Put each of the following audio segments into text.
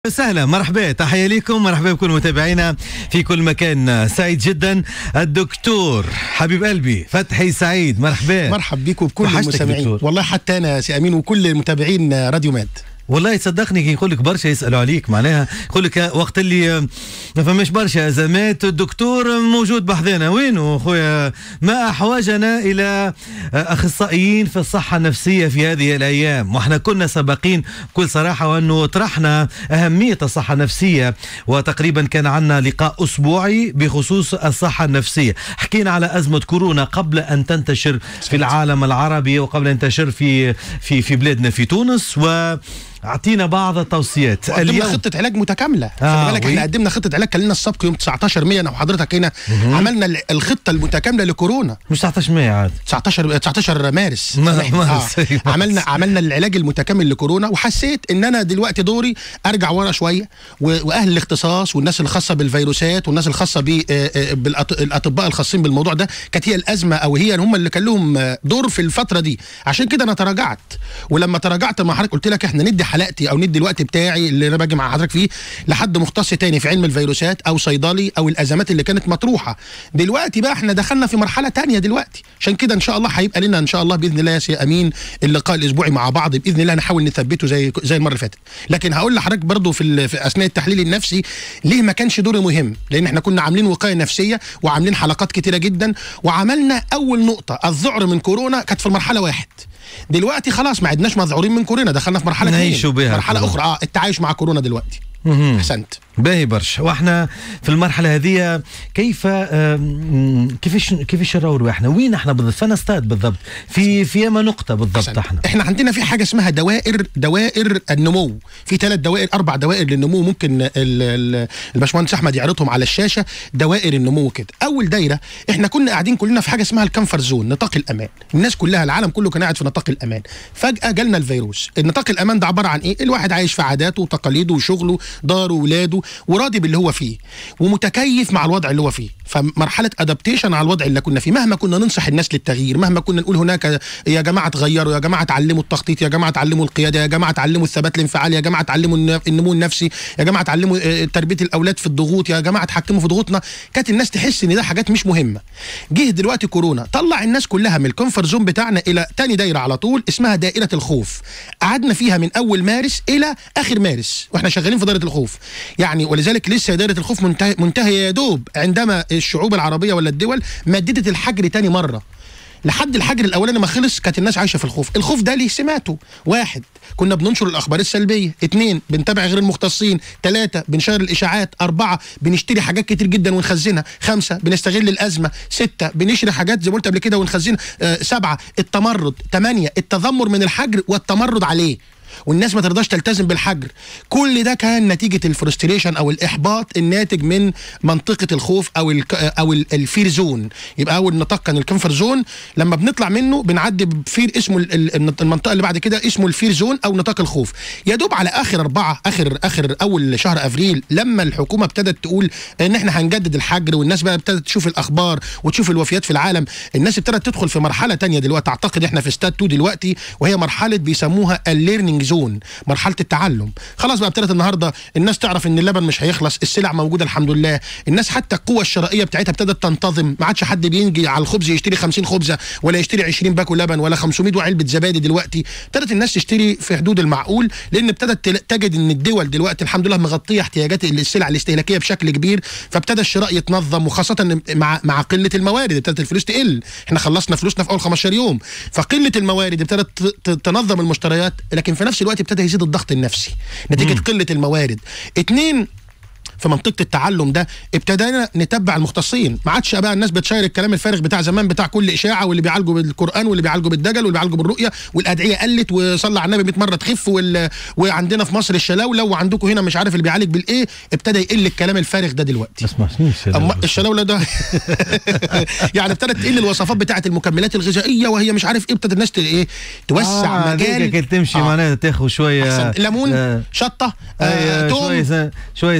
سهلا مرحبا تحية لكم مرحبا بكل متابعينا في كل مكان سعيد جدا الدكتور حبيب قلبي فتحي سعيد مرحبا مرحب بكم بكل وحشتك المستمعين دكتور. والله حتى انا سي امين وكل المتابعين راديو ماد والله تصدقني كي نقول لك برشا يسالوا عليك معناها يقول لك وقت اللي ما فماش برشا ازمات الدكتور موجود بحذانا وينه خويا ما احوجنا الى اخصائيين في الصحه النفسيه في هذه الايام واحنا كنا سباقين بكل صراحه وانه طرحنا اهميه الصحه النفسيه وتقريبا كان عندنا لقاء اسبوعي بخصوص الصحه النفسيه حكينا على ازمه كورونا قبل ان تنتشر في العالم العربي وقبل ان تنتشر في في في بلادنا في تونس و اعطينا بعض التوصيات قدمنا خطه علاج متكامله آه، خلي بالك وي. احنا قدمنا خطه علاج كان لنا السبق يوم 19 100 انا وحضرتك هنا عملنا ال- الخطه المتكامله لكورونا مش 19 مايو عاد 19 19 مارس ما- سامحني. مارس، آه. أيوة. عملنا عملنا العلاج المتكامل لكورونا وحسيت ان انا دلوقتي دوري ارجع ورا شويه و- واهل الاختصاص والناس الخاصه بالفيروسات والناس الخاصه بالاطباء الخاصين بالموضوع ده كانت هي الازمه او هي هم اللي كان لهم آه، دور في الفتره دي عشان كده انا تراجعت ولما تراجعت مع حضرتك قلت لك احنا ندي حلقتي او ندي الوقت بتاعي اللي انا باجي مع حضرتك فيه لحد مختص تاني في علم الفيروسات او صيدلي او الازمات اللي كانت مطروحه دلوقتي بقى احنا دخلنا في مرحله تانية دلوقتي عشان كده ان شاء الله هيبقى لنا ان شاء الله باذن الله يا سي امين اللقاء الاسبوعي مع بعض باذن الله نحاول نثبته زي زي المره اللي فاتت لكن هقول لحضرتك برضو في, ال- في اثناء التحليل النفسي ليه ما كانش دوري مهم لان احنا كنا عاملين وقايه نفسيه وعاملين حلقات كتيره جدا وعملنا اول نقطه الذعر من كورونا كانت في المرحله واحد دلوقتي خلاص ما عدناش مذعورين من كورونا دخلنا في مرحله اتنين. نعيشوا بها مرحله كورونا. اخرى اه التعايش مع كورونا دلوقتي مهم. احسنت باهي برشا واحنا في المرحله هذه كيف آم، كيفاش كيفاش نراو رواحنا وين احنا بالضبط فانا ستاد بالضبط في في ياما نقطه بالضبط أحسنت. احنا احنا عندنا في حاجه اسمها دوائر دوائر النمو في ثلاث دوائر اربع دوائر للنمو ممكن ال- ال- الباشمهندس احمد يعرضهم على الشاشه دوائر النمو كده اول دايره احنا كنا قاعدين كلنا في حاجه اسمها الكمفر زون نطاق الامان الناس كلها العالم كله كان قاعد في نطاق الامان فجاه جالنا الفيروس النطاق الامان ده عباره عن ايه الواحد عايش في عاداته وتقاليده وشغله داره وولاده وراضي باللي هو فيه ومتكيف مع الوضع اللي هو فيه فمرحله ادابتيشن على الوضع اللي كنا فيه مهما كنا ننصح الناس للتغيير مهما كنا نقول هناك يا جماعه تغيروا يا جماعه تعلموا التخطيط يا جماعه تعلموا القياده يا جماعه تعلموا الثبات الانفعالي يا جماعه تعلموا الن- النمو النفسي يا جماعه تعلموا آه، تربيه الاولاد في الضغوط يا جماعه تحكموا في ضغوطنا كانت الناس تحس ان ده حاجات مش مهمه جه دلوقتي كورونا طلع الناس كلها من الكونفرت زون بتاعنا الى تاني دايره على طول اسمها دائره الخوف قعدنا فيها من اول مارس الى اخر مارس واحنا شغالين في دائره الخوف يعني ولذلك لسه دائره الخوف منتهي منتهيه يا دوب عندما الشعوب العربيه ولا الدول مددت الحجر تاني مره لحد الحجر الاولاني ما خلص كانت الناس عايشه في الخوف الخوف ده ليه سماته واحد كنا بننشر الاخبار السلبيه اثنين بنتابع غير المختصين ثلاثه بنشير الاشاعات اربعه بنشتري حاجات كتير جدا ونخزنها خمسه بنستغل الازمه سته بنشري حاجات زي ما قلت قبل كده ونخزنها آه سبعه التمرد ثمانيه التذمر من الحجر والتمرد عليه والناس ما ترضاش تلتزم بالحجر كل ده كان نتيجه الفرستريشن او الاحباط الناتج من منطقه الخوف او ال او ال- الفير زون يبقى اول نطاق كان الكمفر زون لما بنطلع منه بنعدي بفير اسمه ال- ال- المنطقه اللي بعد كده اسمه الفير زون او نطاق الخوف يا دوب على اخر اربعه اخر اخر اول شهر افريل لما الحكومه ابتدت تقول ان احنا هنجدد الحجر والناس بقى ابتدت تشوف الاخبار وتشوف الوفيات في العالم الناس ابتدت تدخل في مرحله تانية دلوقتي اعتقد احنا في ستاد 2 دلوقتي وهي مرحله بيسموها الليرنينج زون مرحله التعلم خلاص بقى ابتدت النهارده الناس تعرف ان اللبن مش هيخلص السلع موجوده الحمد لله الناس حتى القوه الشرائيه بتاعتها ابتدت تنتظم ما عادش حد بيجي على الخبز يشتري 50 خبزه ولا يشتري 20 باكو لبن ولا 500 علبه زبادي دلوقتي ابتدت الناس تشتري في حدود المعقول لان ابتدت تل- تجد ان الدول دلوقتي الحمد لله مغطيه احتياجات السلع الاستهلاكيه بشكل كبير فابتدى الشراء يتنظم وخاصه مع مع قله الموارد ابتدت الفلوس تقل احنا خلصنا فلوسنا في اول 15 يوم فقله الموارد ابتدت ت- ت- تنظم المشتريات لكن في نفس الوقت ابتدى يزيد الضغط النفسي نتيجه قله الموارد اتنين في منطقه التعلم ده ابتدينا نتبع المختصين ما عادش بقى الناس بتشير الكلام الفارغ بتاع زمان بتاع كل اشاعه واللي بيعالجوا بالقران واللي بيعالجوا بالدجل واللي بيعالجوا بالرؤيه والادعيه قلت وصلى على النبي 100 مره تخف وال... وعندنا في مصر الشلاوله وعندكم هنا مش عارف اللي بيعالج بالايه ابتدى يقل الكلام الفارغ ده دلوقتي اسمع شنو اما الشلاوله ده يعني ابتدت تقل الوصفات بتاعه المكملات الغذائيه وهي مش عارف ايه ابتدت الناس ت- ايه توسع آه مجال هذيك كي تمشي آه. معناها تاخذ شويه أحسن. ليمون آه شطه آه آه شويه توم زن- شويه زنجبيل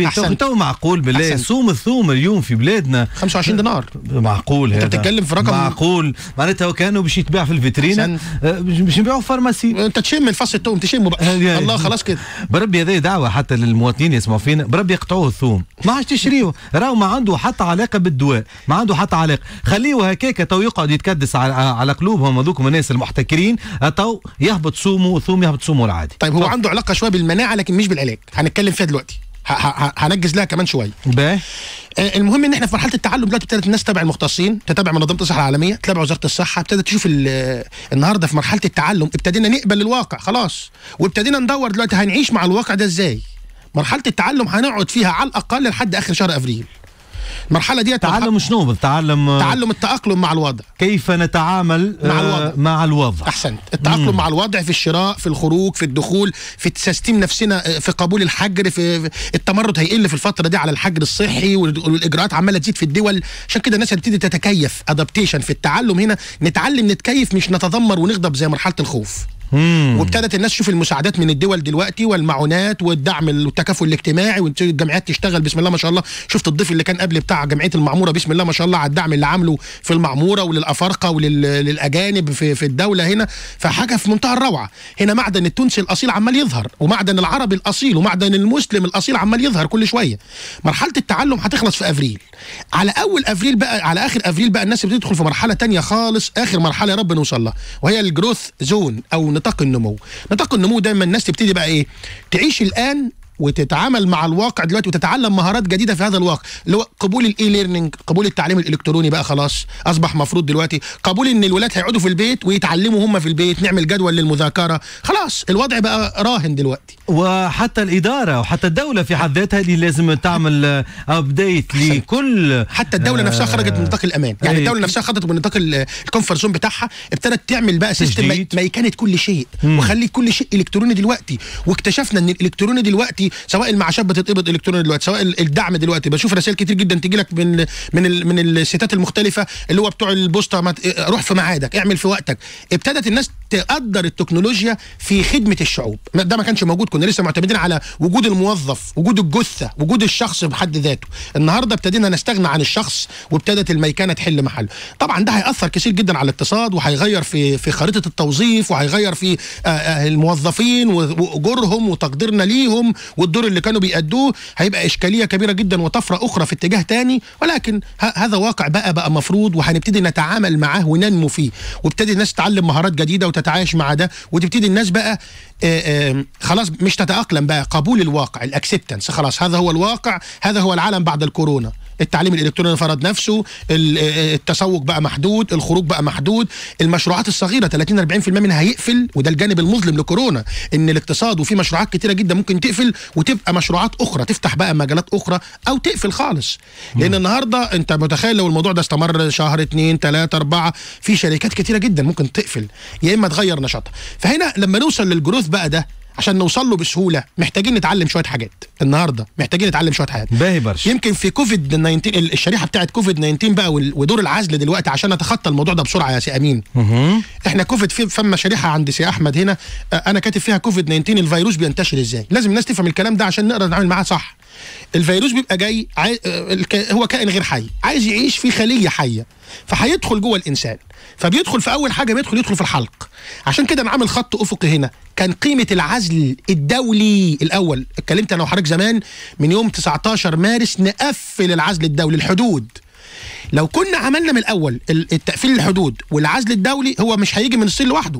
بربي تو أحسنت. تو معقول بالله أحسنت. صوم الثوم اليوم في بلادنا 25 دينار معقول هذا بتتكلم في رقم- معقول معناتها كانوا باش يتباع في الفيترينا أحسنت. آه، باش باش نبيعوا في فارماسي انت تشم الفص التوم تشمه بقى يعني- الله خلاص كده بربي هذه دعوه حتى للمواطنين يسمعوا فينا بربي يقطعوه الثوم ما عادش تشريوه راهو ما عنده حتى علاقه بالدواء ما عنده حتى علاقه خليه هكاك تو يقعد يتكدس على, على قلوبهم هذوكم الناس المحتكرين تو يهبط صومه وثوم يهبط صومه العادي طيب هو عنده علاقه شويه بالمناعه لكن مش بالعلاج هنتكلم فيها دلوقتي ه- ه- ه- هنجز لها كمان شويه باهي آه، المهم ان احنا في مرحله التعلم دلوقتي ابتدت الناس تتابع المختصين تتابع منظمه الصحه العالميه تتابع وزاره الصحه ابتدت تشوف ال- النهارده في مرحله التعلم ابتدينا نقبل الواقع خلاص وابتدينا ندور دلوقتي هنعيش مع الواقع ده ازاي مرحله التعلم هنقعد فيها على الاقل لحد اخر شهر افريل المرحله دي تعلم شنو بالتعلم تعلم التاقلم مع الوضع كيف نتعامل مع آه، الوضع. مع الوضع احسنت التاقلم مع الوضع في الشراء في الخروج في الدخول في تسيستم نفسنا في قبول الحجر في في- التمرد هيقل في الفتره دي على الحجر الصحي وال- والاجراءات عماله تزيد في الدول عشان كده الناس هتبتدي تتكيف ادابتيشن في التعلم هنا نتعلم نتكيف مش نتذمر ونغضب زي مرحله الخوف مم. وابتدت الناس تشوف المساعدات من الدول دلوقتي والمعونات والدعم والتكافل الاجتماعي والجمعيات تشتغل بسم الله ما شاء الله شفت الضيف اللي كان قبل بتاع جمعيه المعموره بسم الله ما شاء الله على الدعم اللي عامله في المعموره وللافارقه وللاجانب في في الدوله هنا فحاجه في منتهى الروعه هنا معدن التونسي الاصيل عمال يظهر ومعدن العربي الاصيل ومعدن المسلم الاصيل عمال يظهر كل شويه مرحله التعلم هتخلص في افريل على اول افريل بقى على اخر افريل بقى الناس بتدخل في مرحله تانية خالص اخر مرحله يا رب نوصل لها وهي الجروث زون او نطاق النمو نطاق النمو دايما الناس تبتدي بقى ايه تعيش الان وتتعامل مع الواقع دلوقتي وتتعلم مهارات جديده في هذا الواقع اللي هو قبول الاي ليرنينج قبول التعليم الالكتروني بقى خلاص اصبح مفروض دلوقتي قبول ان الولاد هيقعدوا في البيت ويتعلموا هم في البيت نعمل جدول للمذاكره خلاص الوضع بقى راهن دلوقتي وحتى الإدارة وحتى الدولة في حد ذاتها اللي لازم تعمل أبديت لكل حتى الدوله نفسها خرجت من نطاق الامان يعني أي. الدوله نفسها خرجت من نطاق ال- الكونفرت زون بتاعها ابتدت تعمل بقى سيستم تجديد. ميكنه كل شيء وخلي كل شيء الكتروني دلوقتي واكتشفنا ان الالكتروني دلوقتي سواء المعاشات بتتقبض الكتروني دلوقتي سواء ال- الدعم دلوقتي بشوف رسائل كتير جدا تيجي لك من من ال من الستات المختلفه اللي هو بتوع البوسطه ما ت- روح في ميعادك اعمل في وقتك ابتدت الناس تقدر التكنولوجيا في خدمه الشعوب ما- ده ما كانش موجود كنا لسه معتمدين على وجود الموظف وجود الجثه وجود الشخص بحد ذاته النهارده ابتدينا نستغنى عن الشخص وابتدت الميكنه تحل محله طبعا ده هياثر كثير جدا على الاقتصاد وهيغير في في خريطه التوظيف وهيغير في آه، آه، الموظفين و- واجورهم وتقديرنا ليهم والدور اللي كانوا بيأدوه هيبقى اشكاليه كبيره جدا وطفره اخرى في اتجاه تاني ولكن ه- هذا واقع بقى بقى مفروض وهنبتدي نتعامل معاه وننمو فيه وابتدي الناس تتعلم مهارات جديده وتتعايش مع ده وتبتدي الناس بقى آه، آه، خلاص مش تتأقلم بقى قبول الواقع الاكسبتنس خلاص هذا هو الواقع هذا هو العالم بعد الكورونا التعليم الالكتروني فرض نفسه ال- آه، التسوق بقى محدود الخروج بقى محدود المشروعات الصغيره 30 40% منها هيقفل وده الجانب المظلم لكورونا ان الاقتصاد وفي مشروعات كتيره جدا ممكن تقفل وتبقى مشروعات اخرى تفتح بقى مجالات اخرى او تقفل خالص لان النهارده انت متخيل لو الموضوع ده استمر شهر اتنين تلاته اربعه في شركات كتيره جدا ممكن تقفل يا اما تغير نشاطها فهنا لما نوصل للجروث بقى ده عشان نوصل له بسهوله محتاجين نتعلم شويه حاجات النهارده محتاجين نتعلم شويه حاجات باهي برشا يمكن في كوفيد 19 ال- الشريحه بتاعت كوفيد 19 بقى وال- ودور العزل دلوقتي عشان نتخطى الموضوع ده بسرعه يا سي امين مهم. احنا كوفيد في فما شريحه عند سي احمد هنا آه، انا كاتب فيها كوفيد 19 الفيروس بينتشر ازاي لازم الناس تفهم الكلام ده عشان نقدر نتعامل معاه صح الفيروس بيبقى جاي عاي... آه، الك... هو كائن غير حي عايز يعيش في خليه حيه فهيدخل جوه الانسان فبيدخل في اول حاجه بيدخل يدخل في الحلق عشان كده انا عامل خط افقي هنا كان قيمه العزل الدولي الاول اتكلمت انا وحضرتك زمان من يوم 19 مارس نقفل العزل الدولي الحدود لو كنا عملنا من الاول ال- التقفيل الحدود والعزل الدولي هو مش هيجي من الصين لوحده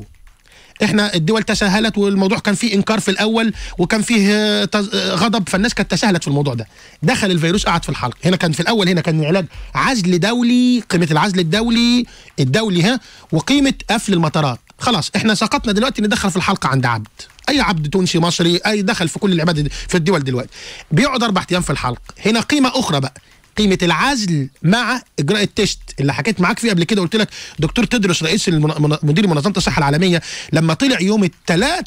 احنا الدول تساهلت والموضوع كان فيه انكار في الاول وكان فيه آه، تز- آه، غضب فالناس كانت تساهلت في الموضوع ده دخل الفيروس قعد في الحلق هنا كان في الاول هنا كان العلاج عزل دولي قيمه العزل الدولي الدولي ها وقيمه قفل المطارات خلاص احنا سقطنا دلوقتي ندخل في الحلقه عند عبد اي عبد تونسي مصري اي دخل في كل العباد دي- في الدول دلوقتي بيقعد اربع ايام في الحلق هنا قيمه اخرى بقى قيمه العزل مع اجراء التيست اللي حكيت معاك فيه قبل كده قلت لك دكتور تدرس رئيس المن- من- مدير منظمه الصحه العالميه لما طلع يوم ال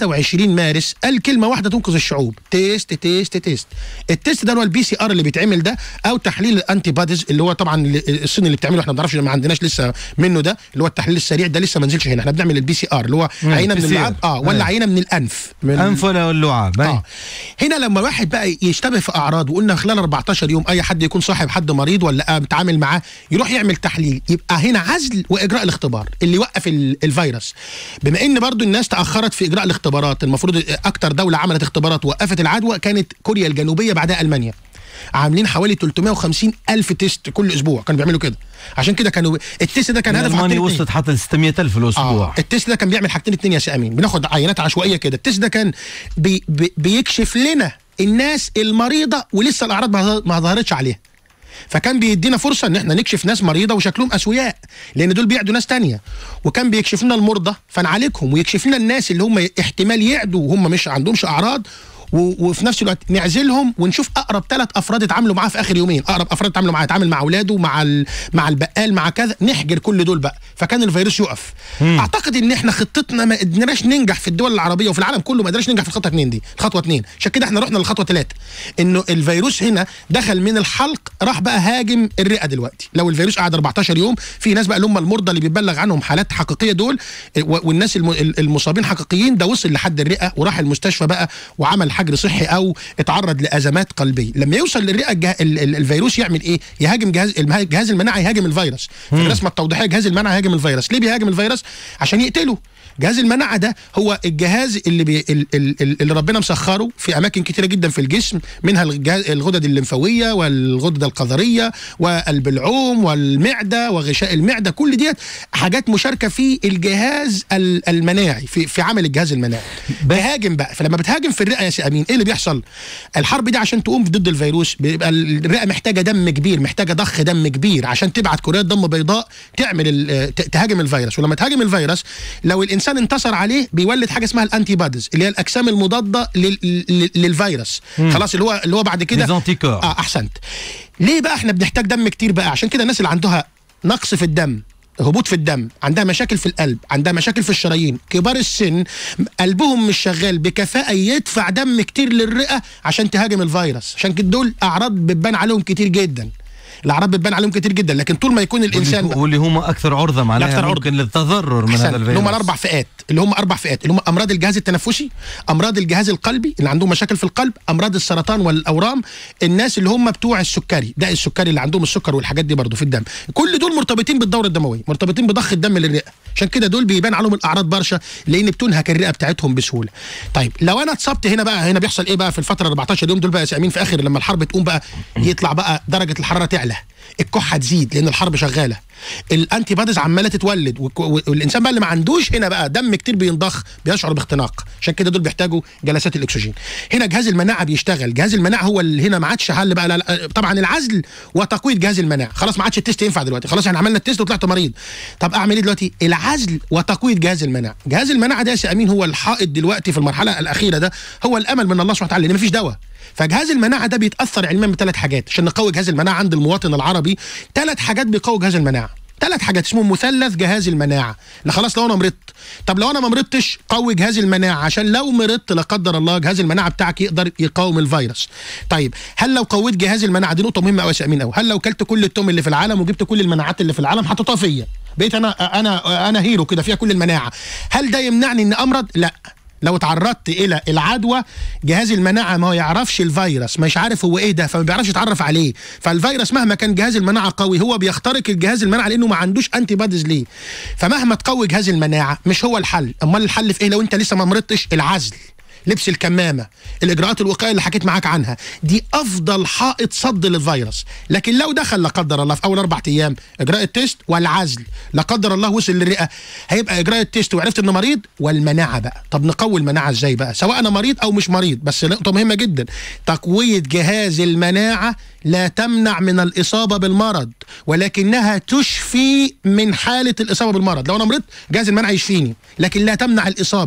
23 مارس قال كلمه واحده تنقذ الشعوب تيست تيست تيست التيست ده اللي هو البي سي ار اللي بيتعمل ده او تحليل الانتي بوديز اللي هو طبعا اللي- الصين اللي بتعمله احنا ما بنعرفش ما عندناش لسه منه ده اللي هو التحليل السريع ده لسه ما نزلش هنا احنا بنعمل البي سي ار اللي هو مم، عينه من PCR. اللعاب اه ولا أيوة. عينه من الانف من انف ولا اللعاب اه هنا لما واحد بقى يشتبه في اعراض وقلنا خلال 14 يوم اي حد يكون صاحب حد مريض ولا آه متعامل معاه يروح يعمل تحليل يبقى هنا عزل واجراء الاختبار اللي يوقف ال- الفيروس بما ان برضو الناس تاخرت في اجراء الاختبارات المفروض اكتر دوله عملت اختبارات وقفت العدوى كانت كوريا الجنوبيه بعدها المانيا عاملين حوالي 350 الف تيست كل اسبوع كانوا بيعملوا كده عشان كده كانوا التيست ده كان هدف المانيا حاجتين اتنين. وصلت حتى ل 600000 في الاسبوع آه. التست ده كان بيعمل حاجتين اتنين يا سامين بناخد عينات عشوائيه كده التست ده كان بي بي بيكشف لنا الناس المريضه ولسه الاعراض ما ظه- ما ظهرتش عليها فكان بيدينا فرصه ان احنا نكشف ناس مريضه وشكلهم اسوياء لان دول بيعدوا ناس تانية وكان بيكشف لنا المرضى فنعالجهم ويكشف لنا الناس اللي هم احتمال يعدوا وهم مش عندهمش اعراض و- وفي نفس الوقت نعزلهم ونشوف اقرب ثلاث افراد اتعاملوا معاه في اخر يومين اقرب افراد اتعاملوا معاه اتعامل مع اولاده مع ال- مع البقال مع كذا نحجر كل دول بقى فكان الفيروس يقف اعتقد ان احنا خطتنا ما قدرناش ننجح في الدول العربيه وفي العالم كله ما قدرناش ننجح في الخطوه اتنين دي خطوه اتنين عشان كده احنا رحنا للخطوه ثلاثه انه الفيروس هنا دخل من الحلق راح بقى هاجم الرئه دلوقتي لو الفيروس قعد 14 يوم في ناس بقى اللي هم المرضى اللي بيبلغ عنهم حالات حقيقيه دول و- والناس الم- المصابين حقيقيين ده وصل لحد الرئه وراح المستشفى بقى وعمل حجر صحي او اتعرض لازمات قلبيه لما يوصل للرئه الجه... ال- ال- الفيروس يعمل ايه يهاجم جهاز المه- جهاز المناعه يهاجم الفيروس في الرسمه التوضيحيه جهاز المناعه يهاجم الفيروس ليه بيهاجم الفيروس عشان يقتله جهاز المناعه ده هو الجهاز اللي بي ال- ال- ال- اللي ربنا مسخره في اماكن كتيره جدا في الجسم منها الجهاز الغدد الليمفاويه والغدد القذريه والبلعوم والمعده وغشاء المعده كل ديت حاجات مشاركه في الجهاز ال- المناعي في في عمل الجهاز المناعي بهاجم بقى فلما بتهاجم في الرئه يا سي امين ايه اللي بيحصل الحرب دي عشان تقوم ضد الفيروس بيبقى الرئه محتاجه دم كبير محتاجه ضخ دم كبير عشان تبعت كريات دم بيضاء تعمل ال- ت- تهاجم الفيروس ولما تهاجم الفيروس لو الانسان انتصر عليه بيولد حاجه اسمها الانتي بوديز اللي هي الاجسام المضاده لل... لل... للفيروس خلاص اللي هو اللي هو بعد كده Les anticorps. اه احسنت ليه بقى احنا بنحتاج دم كتير بقى عشان كده الناس اللي عندها نقص في الدم هبوط في الدم عندها مشاكل في القلب عندها مشاكل في الشرايين كبار السن قلبهم مش شغال بكفاءة يدفع دم كتير للرئة عشان تهاجم الفيروس عشان كده دول أعراض بتبان عليهم كتير جدا الأعراض بتبان عليهم كتير جدا لكن طول ما يكون الإنسان واللي, واللي هم اكثر عرضه معناها الأكثر عرضة. ممكن للتضرر من أحسن. هذا الفيروس اللي هم الاربع فئات اللي هم اربع فئات اللي هم امراض الجهاز التنفسي امراض الجهاز القلبي اللي عندهم مشاكل في القلب امراض السرطان والاورام الناس اللي هم بتوع السكري ده السكري اللي عندهم السكر والحاجات دي برضه في الدم كل دول مرتبطين بالدوره الدمويه مرتبطين بضخ الدم للرئه عشان كده دول بيبان عليهم الاعراض برشا لان بتنهك الرئه بتاعتهم بسهوله طيب لو انا اتصبت هنا بقى هنا بيحصل ايه بقى في الفتره 14 يوم دول بقى يا سامين في اخر لما الحرب تقوم بقى يطلع بقى درجه الحراره تعلى الكحه تزيد لان الحرب شغاله الانتي بوديز عماله تتولد والك- والانسان بقى اللي ما عندوش هنا بقى دم كتير بينضخ بيشعر باختناق عشان كده دول بيحتاجوا جلسات الاكسجين هنا جهاز المناعه بيشتغل جهاز المناعه هو اللي هنا ما عادش حل بقى لا لا طبعا العزل وتقويه جهاز المناعه خلاص ما عادش التيست ينفع دلوقتي خلاص احنا عملنا التيست وطلعت مريض طب اعمل ايه دلوقتي العزل وتقويه جهاز المناعه جهاز المناعه ده يا سي امين هو الحائط دلوقتي في المرحله الاخيره ده هو الامل من الله سبحانه وتعالى لان مفيش دواء فجهاز المناعه ده بيتاثر علميا بثلاث حاجات عشان نقوي جهاز المناعه عند المواطن العربي ثلاث حاجات بيقوي جهاز المناعه ثلاث حاجات اسمهم مثلث جهاز المناعه اللي خلاص لو انا مرضت طب لو انا ما مرضتش قوي جهاز المناعه عشان لو مرضت لا قدر الله جهاز المناعه بتاعك يقدر يقاوم الفيروس طيب هل لو قويت جهاز المناعه دي نقطه مهمه قوي يا امين قوي هل لو كلت كل التوم اللي في العالم وجبت كل المناعات اللي في العالم حطيتها فيا بقيت انا انا انا هيرو كده فيها كل المناعه هل ده يمنعني ان امرض لا لو تعرضت الى العدوى جهاز المناعه ما يعرفش الفيروس مش عارف هو ايه ده فما بيعرفش يتعرف عليه فالفيروس مهما كان جهاز المناعه قوي هو بيخترق الجهاز المناعه لانه ما عندوش انتي بوديز ليه فمهما تقوي جهاز المناعه مش هو الحل امال الحل في ايه لو انت لسه ما مرضتش العزل لبس الكمامه الاجراءات الوقائيه اللي حكيت معاك عنها دي افضل حائط صد للفيروس لكن لو دخل لا قدر الله في اول اربع ايام اجراء التيست والعزل لا قدر الله وصل للرئه هيبقى اجراء التيست وعرفت انه مريض والمناعه بقى طب نقوي المناعه ازاي بقى سواء انا مريض او مش مريض بس نقطه مهمه جدا تقويه جهاز المناعه لا تمنع من الاصابه بالمرض ولكنها تشفي من حاله الاصابه بالمرض لو انا مريض جهاز المناعه يشفيني لكن لا تمنع الاصابه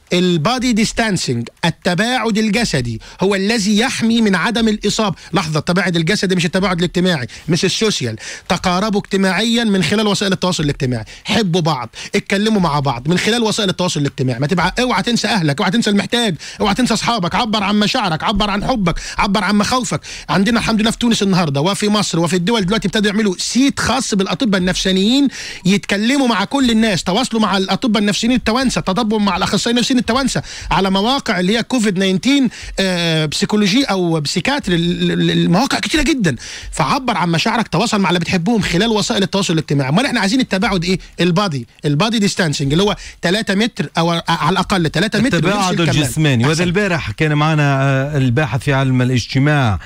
البادي ديستانسنج التباعد الجسدي هو الذي يحمي من عدم الاصابه لحظه التباعد الجسدي مش التباعد الاجتماعي مش السوشيال تقاربوا اجتماعيا من خلال وسائل التواصل الاجتماعي حبوا بعض اتكلموا مع بعض من خلال وسائل التواصل الاجتماعي ما تبقى اوعى تنسى اهلك اوعى تنسى المحتاج اوعى تنسى اصحابك عبر عن مشاعرك عبر عن حبك عبر عن مخاوفك عندنا الحمد لله في تونس النهارده وفي مصر وفي الدول دلوقتي ابتدوا يعملوا سيت خاص بالاطباء النفسانيين يتكلموا مع كل الناس تواصلوا مع الاطباء النفسيين التوانسه تطبقوا مع الاخصائيين النفسيين التوانسه على مواقع اللي هي كوفيد 19 آه، بسيكولوجي او بسيكاتر ال- ال- المواقع كتيره جدا فعبر عن مشاعرك تواصل مع اللي بتحبهم خلال وسائل التواصل الاجتماعي امال احنا عايزين التباعد ايه البادي البادي ديستانسنج اللي هو 3 متر او على الاقل 3 متر التباعد ونفس الكمام. الجسماني وهذا أحسن. البارح كان معنا آه، الباحث في علم الاجتماع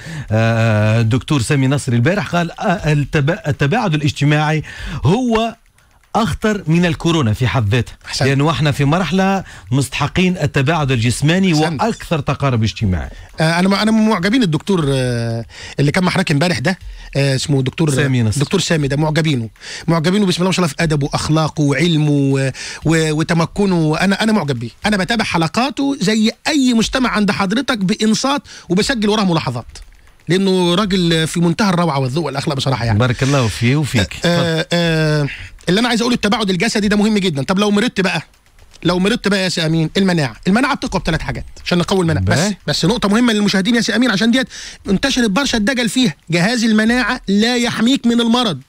آه، الدكتور سامي نصر البارح قال آه، التبا- التباعد الاجتماعي هو اخطر من الكورونا في حد ذاتها أحسنت. لانه احنا في مرحله مستحقين التباعد الجسماني أحسنت. واكثر تقارب اجتماعي آه، انا انا من معجبين الدكتور آه، اللي كان مع حضرتك امبارح ده آه، اسمه دكتور سامي نصر. دكتور سامي ده معجبينه معجبينه بسم الله ما شاء الله في ادبه واخلاقه وعلمه و- و- وتمكنه انا انا معجب بيه انا بتابع حلقاته زي اي مستمع عند حضرتك بانصات وبسجل وراه ملاحظات لانه راجل في منتهى الروعه والذوق والاخلاق بصراحه يعني بارك الله فيه وفيك تفضل. آه آه اللي انا عايز اقوله التباعد الجسدي ده مهم جدا طب لو مرضت بقى لو مرضت بقى يا سي امين المناعه المناعه بتقوى بثلاث حاجات عشان نقوي المناعه بس بقى. بس نقطه مهمه للمشاهدين يا سي امين عشان ديت انتشرت برشا الدجل فيها جهاز المناعه لا يحميك من المرض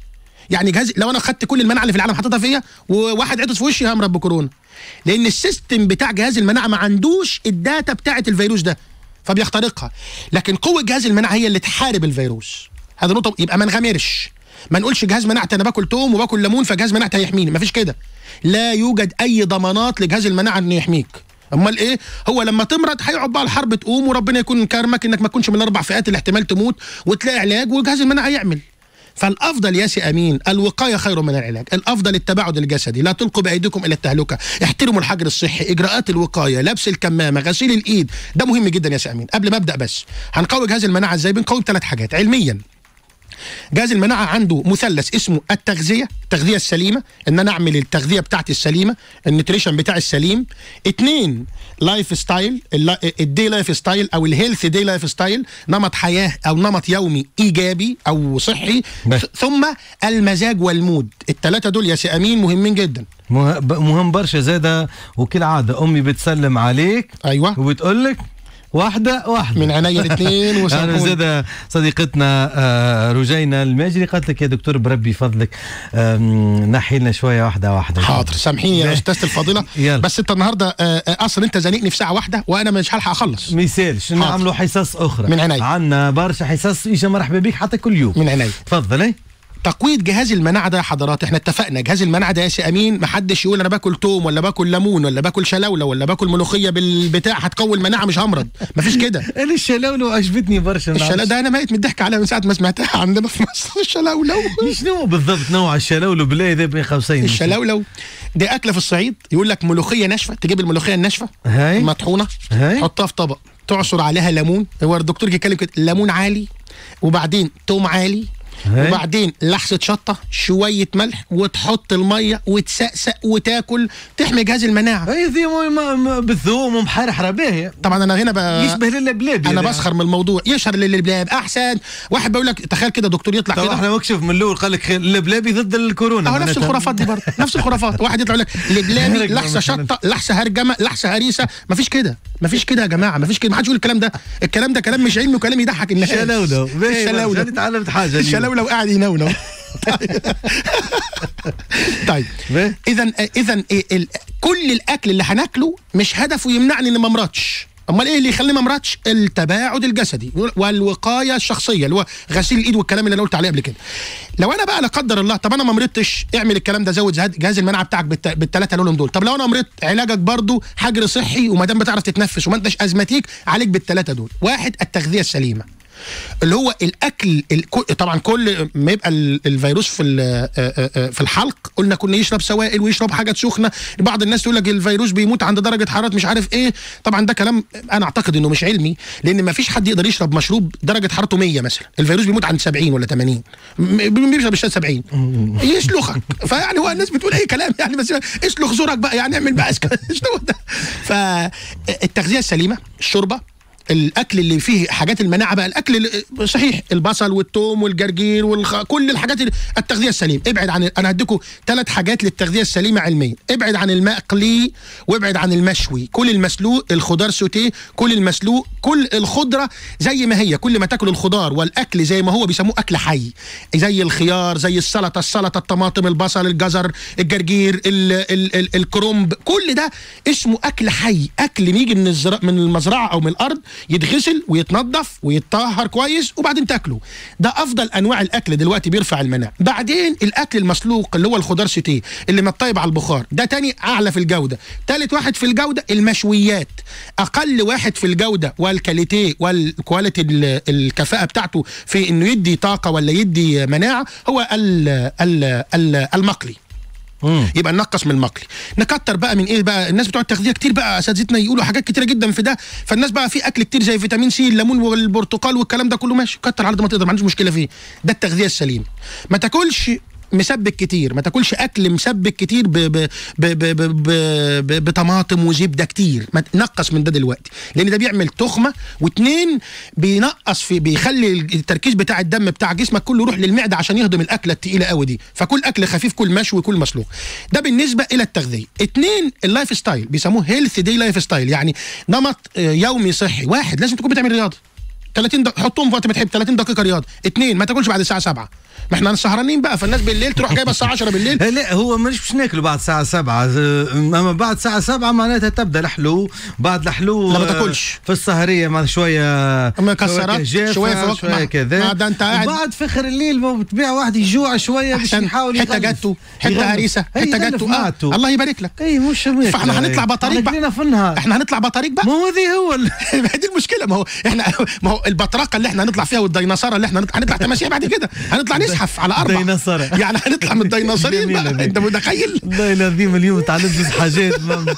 يعني جهاز لو انا خدت كل المناعه اللي في العالم حطيتها فيا وواحد عطس في وشي همرض بكورونا لان السيستم بتاع جهاز المناعه ما عندوش الداتا بتاعه الفيروس ده فبيخترقها لكن قوه جهاز المناعه هي اللي تحارب الفيروس هذا نقطه يبقى ما نغامرش ما نقولش جهاز مناعتي انا باكل توم وباكل ليمون فجهاز مناعتي هيحميني مفيش كده لا يوجد اي ضمانات لجهاز المناعه انه يحميك امال ايه هو لما تمرض هيقعد بقى الحرب تقوم وربنا يكون كرمك انك ما تكونش من الاربع فئات اللي احتمال تموت وتلاقي علاج وجهاز المناعه يعمل فالافضل يا سي امين الوقايه خير من العلاج الافضل التباعد الجسدي لا تلقوا بايديكم الى التهلكه احترموا الحجر الصحي اجراءات الوقايه لبس الكمامه غسيل الايد ده مهم جدا يا سي امين قبل ما ابدا بس هنقوي جهاز المناعه ازاي بنقوي بثلاث حاجات علميا جهاز المناعه عنده مثلث اسمه التغذيه التغذيه السليمه ان انا اعمل التغذيه بتاعتي السليمه النتريشن بتاعي السليم اتنين لايف ستايل اللا- الدي لايف ستايل او الهيلث دي لايف ستايل نمط حياه او نمط يومي ايجابي او صحي بس. ث- ثم المزاج والمود الثلاثه دول يا سي امين مهمين جدا مه- ب- مهم برشا زادة وكالعادة أمي بتسلم عليك ايوه وبتقول لك واحدة واحدة من عينيا الاثنين أنا وسامحوني زاد صديقتنا آه، رجينا الماجري قالت لك يا دكتور بربي فضلك آم، نحي لنا شوية واحدة واحدة حاضر سامحيني يا باهي. استاذه الفضيله يلا. بس انت النهارده آه، آه، اصلا انت زانقني في ساعه واحده وانا مش هلحق اخلص ما يسالش حاضر. نعملوا حصص أخرى من عيني. عندنا برشا حصص إيشا مرحبا بك حتى كل يوم من عينيا تفضل إيه؟ تقويض جهاز المناعه ده يا حضرات احنا اتفقنا جهاز المناعه ده يا سي امين محدش يقول انا باكل توم ولا باكل ليمون ولا باكل شلاوله ولا باكل ملوخيه بالبتاع هتقوي المناعه مش همرض مفيش كده أنا الشلاولو عجبتني برشا الشلاوله ده انا ميت من الضحك عليها من ساعه ما سمعتها عندنا في مصر الشلاوله شنو بالضبط نوع الشلاولو بالله ذا بين قوسين الشلاوله دي اكله في الصعيد يقول لك ملوخيه ناشفه تجيب الملوخيه الناشفه هاي مطحونه هاي. تحطها في طبق تعصر عليها ليمون هو الدكتور يتكلم كده ليمون عالي وبعدين توم عالي هاي. وبعدين لحسه شطه شويه ملح وتحط الميه وتسقسق وتاكل تحمي جهاز المناعه هاي ذي م- م- م- بالثوم ومحرحره باهيه طبعا انا هنا بقى يشبه للبلابي انا هذا. بسخر من الموضوع يشهر للبلاب احسن واحد بيقول لك تخيل كده دكتور يطلع طب كده احنا وكشف من الاول قال لك خير- اللبلابي ضد الكورونا اهو نفس معناتها. الخرافات دي برضه نفس الخرافات واحد يطلع يقول لك لبلابي هرجمة لحسه مثلاً. شطه لحسه هرجمه لحسه هريسه مفيش كده مفيش كده يا جماعه مفيش كده ما حدش يقول الكلام ده الكلام ده كلام مش علمي وكلام يضحك الناس شلاولو باهي الشلاولو برشا، تعلمت حاجه اليوم. الشلاولو قاعد ينونو طيب باهي. اذا اذا ال- كل الاكل اللي هناكله مش هدفه يمنعني اني ما امرضش امال ايه اللي يخليني ما امرضش التباعد الجسدي والوقايه الشخصيه اللي هو غسيل الايد والكلام اللي انا قلت عليه قبل كده لو انا بقى لا قدر الله طب انا ما مرضتش اعمل الكلام ده زود جهاز- جهاز المناعه بتاعك بالت- بالثلاثه لونهم دول طب لو انا مرضت علاجك برضو حجر صحي وما دام بتعرف تتنفس وما انتش ازمتيك عليك بالثلاثه دول واحد التغذيه السليمه اللي هو الاكل الكل طبعا كل ما يبقى ال- الفيروس في ال- آه، آه، آه، في الحلق قلنا كنا يشرب سوائل ويشرب حاجات سخنه بعض الناس تقول لك الفيروس بيموت عند درجه حراره مش عارف ايه طبعا ده كلام انا اعتقد انه مش علمي لان ما فيش حد يقدر يشرب مشروب درجه حرارته 100 مثلا الفيروس بيموت عند 70 ولا 80 م- بيشرب الشاي 70 يسلخك فيعني هو الناس بتقول اي كلام يعني بس اسلخ زورك بقى يعني اعمل بقى اسكت شنو ده فالتغذيه السليمه الشوربه الاكل اللي فيه حاجات المناعه بقى الاكل اللي صحيح البصل والثوم والجرجير والخ... كل الحاجات اللي... التغذيه السليمه ابعد عن انا هديكم ثلاث حاجات للتغذيه السليمه علميا ابعد عن المقلي وابعد عن المشوي كل المسلوق الخضار سوتيه كل المسلوق كل الخضره زي ما هي كل ما تاكل الخضار والاكل زي ما هو بيسموه اكل حي زي الخيار زي السلطه السلطه الطماطم البصل الجزر الجرجير ال... ال... ال... الكرنب كل ده اسمه اكل حي اكل يجي من الزرا... من المزرعه او من الارض يتغسل ويتنظف ويتطهر كويس وبعدين تاكله ده افضل انواع الاكل دلوقتي بيرفع المناعه بعدين الاكل المسلوق اللي هو الخضار سوتيه اللي متطيب على البخار ده تاني اعلى في الجوده تالت واحد في الجوده المشويات اقل واحد في الجوده والكاليتيه والكواليتي ال- الكفاءه بتاعته في انه يدي طاقه ولا يدي مناعه هو ال ال ال المقلي مم. يبقى ننقص من المقلي نكتر بقى من ايه بقى الناس بتوع التغذيه كتير بقى اساتذتنا يقولوا حاجات كتيره جدا في ده فالناس بقى في اكل كتير زي فيتامين سي الليمون والبرتقال والكلام ده كله ماشي كتر على قد ما تقدر ما عنديش مشكله فيه ده التغذيه السليمه ما تاكلش مسبك كتير ما تاكلش اكل مسبك كتير ب ب ب ب ب ب ب بطماطم وزبده كتير ما تنقص من ده دلوقتي لان ده بيعمل تخمه واتنين بينقص في بيخلي التركيز بتاع الدم بتاع جسمك كله يروح للمعده عشان يهضم الاكله التقيله قوي دي فكل اكل خفيف كل مشوي كل مسلوق ده بالنسبه الى التغذيه اتنين اللايف ستايل بيسموه هيلث دي لايف ستايل يعني نمط آه، يومي صحي واحد لازم تكون بتعمل رياضه 30 دقيقة حطهم في وقت ما تحب 30 دقيقة رياضة اثنين ما تاكلش بعد الساعة 7 ما احنا سهرانين بقى فالناس بالليل تروح جايبة الساعة 10 بالليل إيه لا هو مش باش ناكله بعد الساعة 7 اما بعد الساعة 7 معناتها تبدا الحلو بعد الحلو لا ما آه، تاكلش. في السهرية مع شوية مكسرات، جافة، شوية في وقت شوية ما- كذا ما ده أنت قاعد- وبعد في اخر الليل ما بتبيع واحد يجوع شوية باش احسن يحاول حتة يغلف. جاتو حتة يغلف. هريسة هي حتة يغلف جاتو آه. معته. الله يبارك لك اي مش ماكلة. فاحنا هنطلع بطريق احنا بقى. جرينا في النهار احنا هنطلع بطريق بقى ما هو ذي هو ال- ما هي دي المشكله ما هو احنا ما هو البطرقه اللي احنا هنطلع فيها والديناصوره اللي احنا هنطلع, هنطلع تماشيه بعد كده هنطلع نزحف على اربع ديناصورة. يعني هنطلع من الديناصورين جميلة بقى دي. انت متخيل والله العظيم اليوم تعلمت حاجات ما-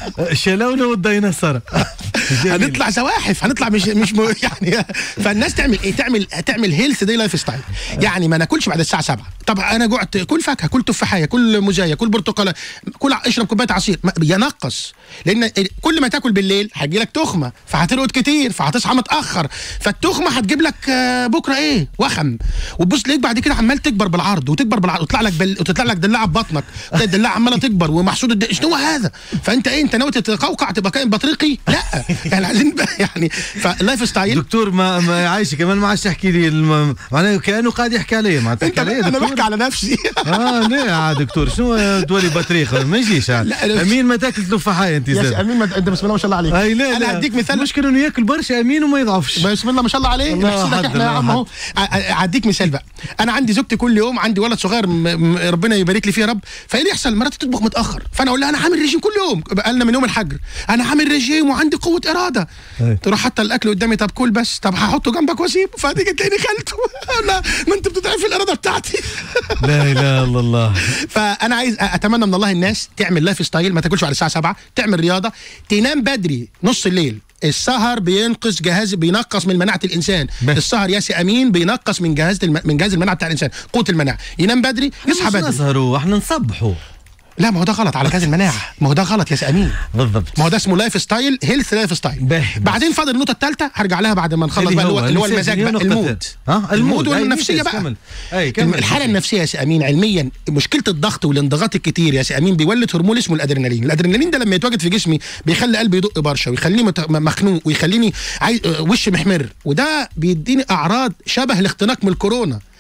شلونه والديناصورة جميل. هنطلع زواحف هنطلع مش مش م... يعني فالناس تعمل ايه تعمل تعمل هيلث دي لايف ستايل يعني ما ناكلش بعد الساعه 7 طب انا جعت كل فاكهه كل تفاحيه كل موزايه كل برتقاله كل اشرب كوبايه عصير ما- ينقص لان كل ما تاكل بالليل هيجي لك تخمه فهترقد كتير فهتصحى متاخر فالتخمه هتجيب لك آه، بكره ايه وخم وتبص تلاقيك بعد كده عمال تكبر بالعرض وتكبر بالعرض وتطلع لك بال... وتطلع لك دلاعه ببطنك وتلاقي الدلاعه عماله تكبر ومحسود الد... شنو هذا فانت ايه انت ناوي تتقوقع تبقى كائن بطريقي لا يعني عايزين بقى يعني فاللايف ستايل دكتور ما, ما عايش كمان ما عادش يحكي لي الم... معناه كانه قاعد يحكي علي ما انت تحكي علي انا دكتور بحكي على نفسي اه ليه يا دكتور شنو تولي بطريق ما يجيش عاد. لا، أنا- امين ما تاكل تفاحية انت يا زاد سي امين ما انت بسم الله ما شاء الله عليك اي لا انا لا هديك مثال المشكلة انه ياكل برشا امين وما يضعفش بسم الله ما شاء الله عليه الله نحسدك حد، احنا يا الله عم اهو هديك مثال بقى انا عندي زوجتي كل يوم عندي ولد صغير م- م- ربنا يبارك لي فيه يا رب فايه اللي يحصل مراتي تطبخ متاخر فانا اقول لها انا عامل ريجيم كل يوم بقالنا من يوم الحجر انا عامل ريجيم وعندي قوه اراده أي. تروح حتى الاكل قدامي طب كل بس طب هحطه جنبك واسيبه فتيجي تلاقيني خلته لا ما انت بتضعف الاراده بتاعتي لا اله الا الله فانا عايز اتمنى من الله الناس تعمل لايف ستايل ما تاكلش بعد الساعه 7 تعمل رياضه تنام بدري نص الليل السهر بينقص جهاز بينقص من مناعه الانسان بس. السهر يا سي امين بينقص من جهاز الم... من جهاز المناعه بتاع الانسان قوه المناعه ينام بدري يصحى مش بدري نسهروا احنا نصبحوا لا ما هو ده غلط على جهاز المناعه ما هو ده غلط يا سي امين بالضبط ما هو ده اسمه لايف ستايل هيلث لايف ستايل باهي. بعدين فاضل النقطه الثالثه هرجع لها بعد ما نخلص بقى اللي هو, اللي هو نسيت، المزاج هي بقى نقطة المود ثانية. ها المود أي والنفسيه نسيت، بقى كمل. اي كمل الحاله النفسيه يا سي امين علميا مشكله الضغط والانضغاط الكتير يا سي امين بيولد هرمون اسمه الادرينالين الادرينالين ده لما يتواجد في جسمي بيخلي قلبي يدق برشا ويخليني مت- م- مخنوق ويخليني عاي... آه، وشي محمر وده بيديني اعراض شبه الاختناق من الكورونا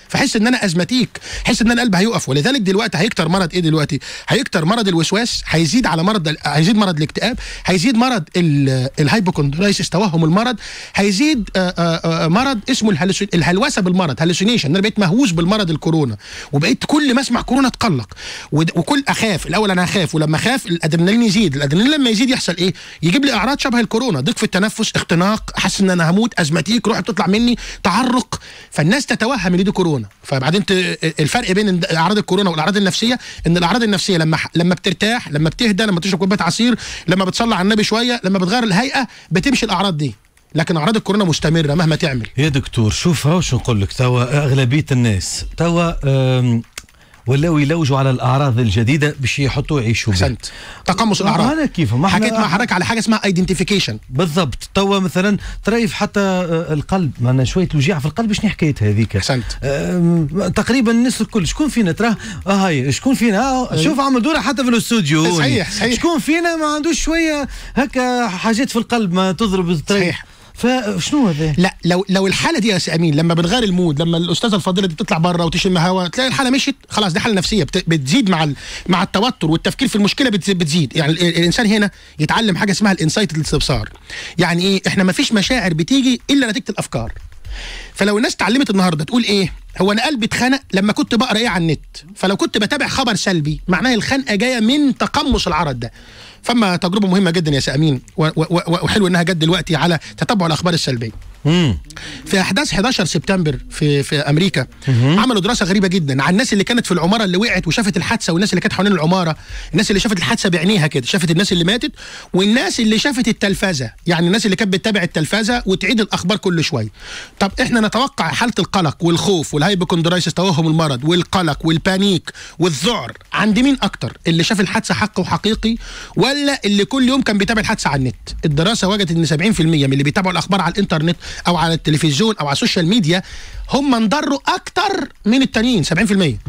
فحس ان انا ازماتيك حس ان انا قلبي هيقف ولذلك دلوقتي هيكتر مرض ايه دلوقتي هيكتر مرض الوسواس هيزيد على مرض هيزيد مرض الاكتئاب هيزيد مرض ال- الهايبوكوندرايسيس توهم المرض هيزيد آه، آه، آه، مرض اسمه الهلوسي- الهلوسه بالمرض هلوسينيشن انا بقيت مهووس بالمرض الكورونا وبقيت كل ما اسمع كورونا اتقلق ود- وكل اخاف الاول انا هخاف ولما اخاف الادرينالين يزيد الادرينالين لما يزيد يحصل ايه يجيب لي اعراض شبه الكورونا ضيق في التنفس اختناق حاسس ان انا هموت ازماتيك روح بتطلع مني تعرق فالناس تتوهم ان دي كورونا فبعدين ت- الفرق بين اعراض الكورونا والاعراض النفسيه ان الاعراض النفسيه لما ح- لما بترتاح لما بتهدى لما تشرب كوبايه عصير لما بتصلي على النبي شويه لما بتغير الهيئه بتمشي الاعراض دي لكن اعراض الكورونا مستمره مهما تعمل يا دكتور شوف هاو شو نقول لك توا اغلبيه الناس توا أم، ولاو يلوجوا على الاعراض الجديده باش يحطوا يعيشوا بها احسنت تقمص الاعراض انا كيف ما حكيت احنا مع حضرتك على حاجه اسمها ايدنتيفيكيشن بالضبط توا مثلا تريف حتى آه، القلب معنا شويه وجيعه في القلب شنو حكايتها هذيك احسنت أم، تقريبا الناس الكل شكون فينا تراه اه هاي شكون فينا آه شوف عمل دوره حتى في الاستوديو صحيح، صحيح. شكون فينا ما عندوش شويه هكا حاجات في القلب ما تضرب تريح صحيح. فشنو هذا لا لو لو الحاله دي يا سي امين لما بتغير المود لما الاستاذه الفاضله دي تطلع بره وتشم هواء تلاقي الحاله مشيت خلاص دي حاله نفسيه بت- بتزيد مع ال- مع التوتر والتفكير في المشكله بتز- بتزيد يعني ال- ال- الانسان هنا يتعلم حاجه اسمها الانسايت الاستبصار يعني ايه احنا ما فيش مشاعر بتيجي الا نتيجه الافكار فلو الناس اتعلمت النهارده تقول ايه هو انا قلبي اتخنق لما كنت بقرا ايه على النت فلو كنت بتابع خبر سلبي معناه الخنقه جايه من تقمص العرض ده فما تجربه مهمه جدا يا سي امين و- و- و- وحلو انها جت دلوقتي على تتبع الاخبار السلبيه امم في احداث 11 سبتمبر في في امريكا عملوا دراسه غريبه جدا عن الناس اللي كانت في العماره اللي وقعت وشافت الحادثه والناس اللي كانت حوالين العماره الناس اللي شافت الحادثه بعينيها كده شافت الناس اللي ماتت والناس اللي شافت التلفزه يعني الناس اللي كانت بتتابع التلفزه وتعيد الاخبار كل شويه طب احنا نتوقع حاله القلق والخوف والهايبوكوندرايسيس توهم المرض والقلق والبانيك والذعر عند مين اكتر اللي شاف الحادثه حق وحقيقي ولا اللي كل يوم كان بيتابع الحادثه على النت الدراسه وجدت ان 70% من اللي بيتابعوا الاخبار على الانترنت او على التلفزيون او على السوشيال ميديا هم انضروا اكتر من التانيين 70%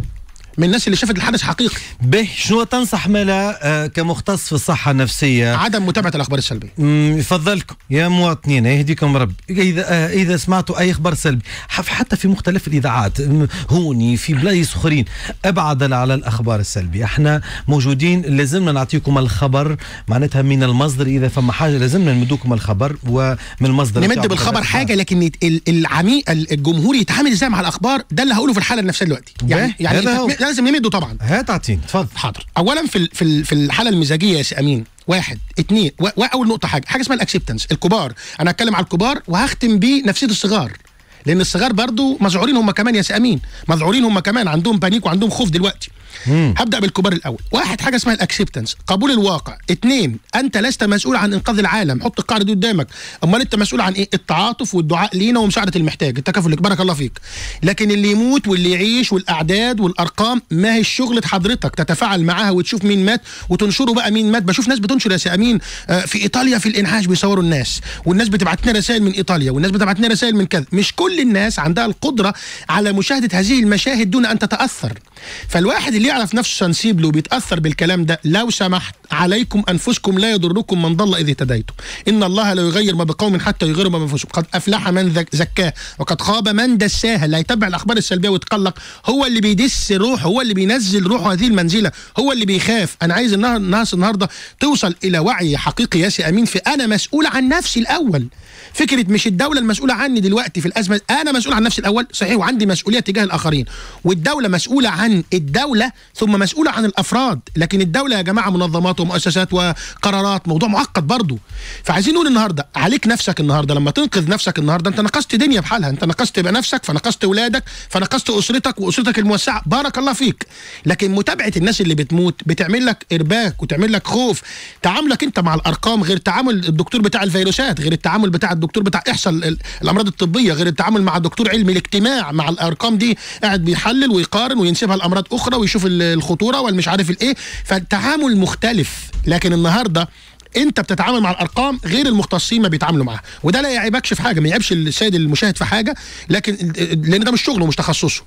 من الناس اللي شافت الحدث حقيقي به شنو تنصح ملا آه، كمختص في الصحه النفسيه عدم متابعه الاخبار السلبيه مم، يفضلكم يا مواطنين يهديكم ربي اذا آه، اذا سمعتوا اي خبر سلبي حف- حتى في مختلف الاذاعات مم، هوني في بلايص اخرين ابعد على الاخبار السلبيه احنا موجودين لازمنا نعطيكم الخبر معناتها من المصدر اذا فما حاجه لازمنا نمدوكم الخبر ومن المصدر نمد بتاعه بالخبر بالأخبار. حاجه لكن يت- ال- العميق ال- الجمهور يتعامل ازاي مع الاخبار ده اللي هقوله في الحاله النفسيه دلوقتي يعني به، يعني هذا هو. أنت لازم نمده طبعا هات اعطيني تفضل حاضر اولا في ال- في ال- في الحاله المزاجيه يا سي امين واحد اتنين و- واول نقطه حاجه حاجه اسمها الاكسبتنس الكبار انا هتكلم على الكبار وهختم بنفسيه الصغار لان الصغار برضو مذعورين هم كمان يا سي امين مذعورين هم كمان عندهم بانيك وعندهم خوف دلوقتي هبدا بالكبار الاول واحد حاجه اسمها الاكسبتنس قبول الواقع اتنين انت لست مسؤول عن انقاذ العالم حط القاعده دي قدامك امال انت مسؤول عن ايه التعاطف والدعاء لينا ومساعده المحتاج التكافل لك بارك الله فيك لكن اللي يموت واللي يعيش والاعداد والارقام ما هي شغله حضرتك تتفاعل معاها وتشوف مين مات وتنشره بقى مين مات بشوف ناس بتنشر يا سي امين آه، في ايطاليا في الانعاش بيصوروا الناس والناس بتبعت لنا رسائل من ايطاليا والناس بتبعت لنا رسائل من كذا مش كل الناس عندها القدره على مشاهده هذه المشاهد دون ان تتاثر فالواحد اللي يعرف نفسه سنسيبل وبيتاثر بالكلام ده لو سمحت عليكم انفسكم لا يضركم من ضل اذ اهتديتم ان الله لا يغير ما بقوم حتى يغيروا ما بانفسهم قد افلح من ذك- زكاه وقد خاب من دساها اللي هيتبع الاخبار السلبيه ويتقلق هو اللي بيدس روحه هو اللي بينزل روحه هذه المنزله هو اللي بيخاف انا عايز النهار- الناس النهارده توصل الى وعي حقيقي يا سي امين في انا مسؤول عن نفسي الاول فكره مش الدوله المسؤوله عني دلوقتي في الازمه انا مسؤول عن نفسي الاول صحيح وعندي مسؤوليه تجاه الاخرين والدوله مسؤوله عن الدوله ثم مسؤوله عن الافراد لكن الدوله يا جماعه منظمات ومؤسسات وقرارات موضوع معقد برضه فعايزين نقول النهارده عليك نفسك النهارده لما تنقذ نفسك النهارده انت نقصت دنيا بحالها انت نقصت يبقى نفسك فنقصت اولادك فنقصت اسرتك واسرتك الموسعه بارك الله فيك لكن متابعه الناس اللي بتموت بتعمل لك ارباك وتعمل لك خوف تعاملك انت مع الارقام غير تعامل الدكتور بتاع الفيروسات غير التعامل بتاع الدكتور بتاع احصاء ال- الامراض الطبيه غير التعامل مع دكتور علم الاجتماع مع الارقام دي قاعد بيحلل ويقارن وينسبها لامراض اخرى ويشوف ال- الخطوره والمش عارف الايه فالتعامل مختلف لكن النهارده انت بتتعامل مع الارقام غير المختصين ما بيتعاملوا معاها وده لا يعيبكش في حاجه ما يعيبش السيد المشاهد في حاجه لكن لان ده مش شغله مش تخصصه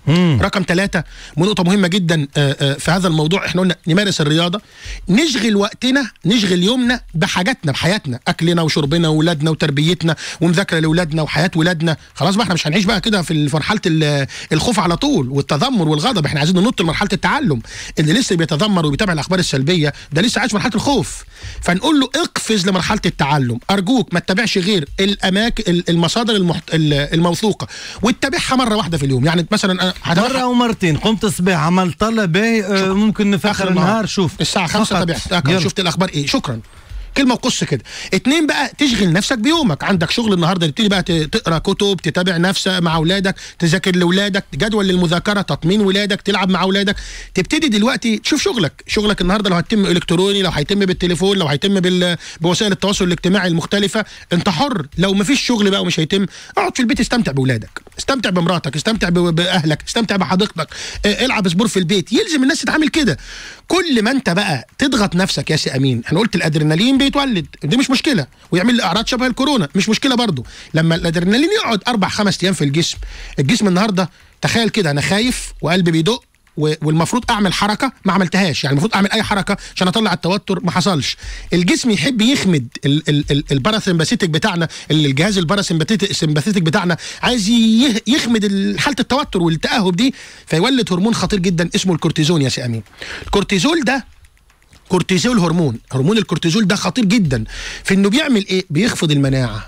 مم. رقم ثلاثة ونقطة مهمة جدا آه، آه، في هذا الموضوع احنا قلنا نمارس الرياضة نشغل وقتنا نشغل يومنا بحاجاتنا بحياتنا أكلنا وشربنا وولادنا وتربيتنا ومذاكرة لأولادنا وحياة ولادنا خلاص بقى احنا مش هنعيش بقى كده في في مرحلة ال- الخوف على طول والتذمر والغضب احنا عايزين ننط لمرحلة التعلم اللي لسه بيتذمر وبيتابع الأخبار السلبية ده لسه عايش في مرحلة الخوف فنقول له اقفز لمرحلة التعلم أرجوك ما تتابعش غير الأماكن المصادر المحت... الموثوقة واتبعها مرة واحدة في اليوم يعني مثلا أنا هتابعها مرة أو مرتين قمت الصباح عملت طلبة آه، ممكن في آخر النهار شوف الساعة 5 فقط. تابعت أكل، يلا. شفت الأخبار إيه شكرا كلمة وقص كده اتنين بقى تشغل نفسك بيومك عندك شغل النهارده تبتدي بقى ت- تقرا كتب تتابع نفسك مع اولادك تذاكر لاولادك جدول للمذاكره تطمين ولادك تلعب مع اولادك تبتدي دلوقتي تشوف شغلك شغلك النهارده لو هيتم الكتروني لو هيتم بالتليفون لو هيتم بال... بوسائل التواصل الاجتماعي المختلفه انت حر لو مفيش شغل بقى ومش هيتم اقعد في البيت استمتع باولادك استمتع بمراتك استمتع ب... باهلك استمتع بحديقتك اه، العب سبور في البيت يلزم الناس تتعامل كده كل ما انت بقى تضغط نفسك يا سي امين احنا قلت الادرينالين بيتولد دي مش مشكله ويعمل لي اعراض شبه الكورونا مش مشكله برضو لما الادرينالين يقعد اربع خمس ايام في الجسم الجسم النهارده تخيل كده انا خايف وقلبي بيدق و- والمفروض اعمل حركه ما عملتهاش يعني المفروض اعمل اي حركه عشان اطلع التوتر ما حصلش الجسم يحب يخمد ال- ال- ال- الباراسمباثيتك بتاعنا ال- الجهاز الباراسمباثيتك السمباثيتك بتاعنا عايز يه- يخمد ال- حاله التوتر والتاهب دي فيولد هرمون خطير جدا اسمه الكورتيزون يا سي امين الكورتيزول ده كورتيزول هرمون هرمون الكورتيزول ده خطير جدا في انه بيعمل ايه بيخفض المناعه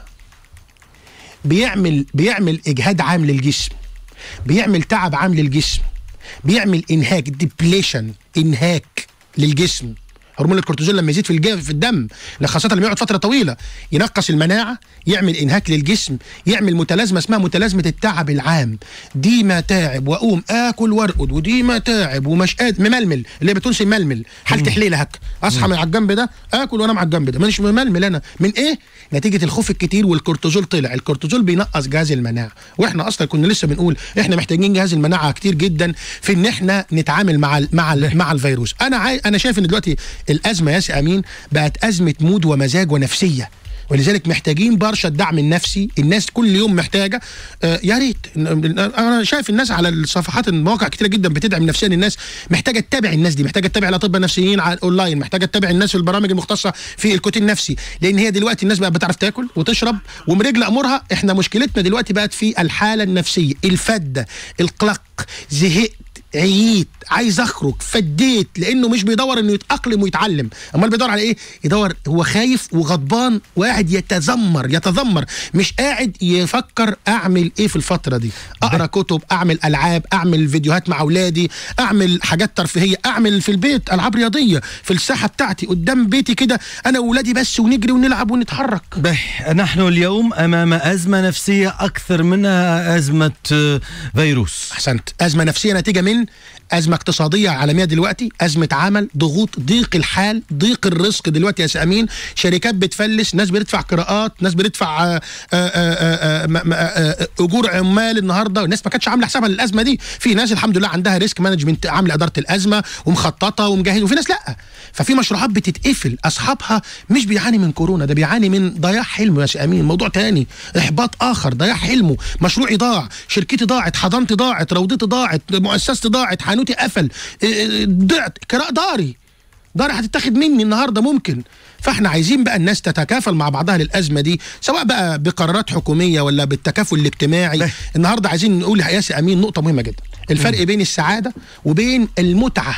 بيعمل بيعمل اجهاد عام للجسم بيعمل تعب عام للجسم بيعمل انهاك ديبليشن انهاك للجسم هرمون الكورتيزول لما يزيد في الجو في الدم خاصه لما يقعد فتره طويله ينقص المناعه يعمل انهاك للجسم يعمل متلازمه اسمها متلازمه التعب العام دي متاعب واقوم اكل وارقد ودي متاعب ومش قادر مململ اللي هي بتونسي مململ حالتي حليله هك اصحى من على الجنب ده اكل وانا على الجنب ده مش مململ انا من ايه نتيجه الخوف الكتير والكورتيزول طلع الكورتيزول بينقص جهاز المناعه واحنا اصلا كنا لسه بنقول احنا محتاجين جهاز المناعه كتير جدا في ان احنا نتعامل مع ال مع ال مع الفيروس انا عاي... انا شايف ان دلوقتي الازمه يا سي امين بقت ازمه مود ومزاج ونفسيه ولذلك محتاجين برشا الدعم النفسي الناس كل يوم محتاجه آه يا ريت انا شايف الناس على الصفحات المواقع كتيره جدا بتدعم نفسيا الناس محتاجه تتابع الناس دي محتاجه تتابع الاطباء النفسيين على الاونلاين محتاجه تتابع الناس في البرامج المختصه في الكوتين النفسي لان هي دلوقتي الناس بقت بتعرف تاكل وتشرب ومرجل امورها احنا مشكلتنا دلوقتي بقت في الحاله النفسيه الفده القلق زهقت عييت عايز اخرج فديت لانه مش بيدور انه يتاقلم ويتعلم امال بيدور على ايه يدور هو خايف وغضبان وقاعد يتذمر يتذمر مش قاعد يفكر اعمل ايه في الفتره دي اقرا كتب اعمل العاب اعمل فيديوهات مع اولادي اعمل حاجات ترفيهيه اعمل في البيت العاب رياضيه في الساحه بتاعتي قدام بيتي كده انا واولادي بس ونجري ونلعب ونتحرك بح نحن اليوم امام ازمه نفسيه اكثر منها ازمه آه، فيروس احسنت ازمه نفسيه نتيجه من ازمه اقتصاديه عالميه دلوقتي ازمه عمل ضغوط ضيق الحال ضيق الرزق دلوقتي يا سامين شركات بتفلس ناس بتدفع قراءات ناس بتدفع آه، آه، آه، آه، م- م- آه، اجور عمال النهارده الناس ما كانتش عامله حسابها للازمه دي في ناس الحمد لله عندها ريسك مانجمنت عامله اداره الازمه ومخططه ومجهزه وفي ناس لا ففي مشروعات بتتقفل اصحابها مش بيعاني من كورونا ده بيعاني من ضياع حلمه يا امين موضوع تاني احباط اخر ضياع حلمه مشروعي ضاع شركتي ضاعت حضانتي ضاعت روضتي ضاعت مؤسستي ضاعت حانوتي قفل إيه، إيه، ضعت كراء داري داري هتتاخد مني النهارده ممكن فاحنا عايزين بقى الناس تتكافل مع بعضها للازمه دي سواء بقى بقرارات حكوميه ولا بالتكافل الاجتماعي بeh. النهارده عايزين نقول يا ياسر امين نقطه مهمه جدا الفرق بين السعاده وبين المتعه